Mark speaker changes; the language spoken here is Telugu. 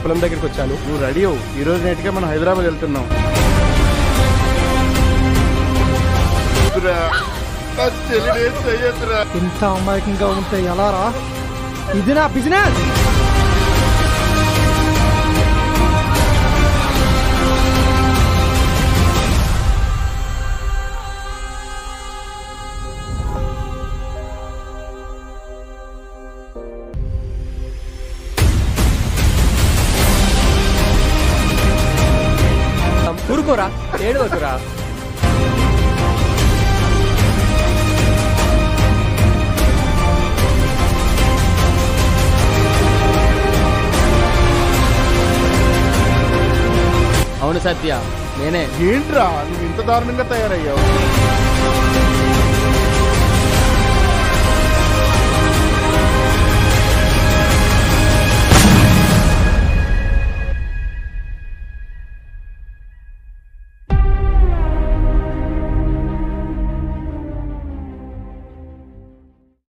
Speaker 1: పొలం దగ్గరికి వచ్చాను
Speaker 2: నువ్వు రెడీ అవ్వు ఈ రోజు నైట్గా మనం హైదరాబాద్ వెళ్తున్నాం
Speaker 3: ఇంత అమాయకంగా ఉంటే ఎలా రా ఇది నా బిజినెస్
Speaker 1: ఊరుకోరా ఏడవకురా
Speaker 4: అవును సత్య నేనే
Speaker 2: ఏంట్రా నువ్వు ఇంత దారుణంగా తయారయ్యావు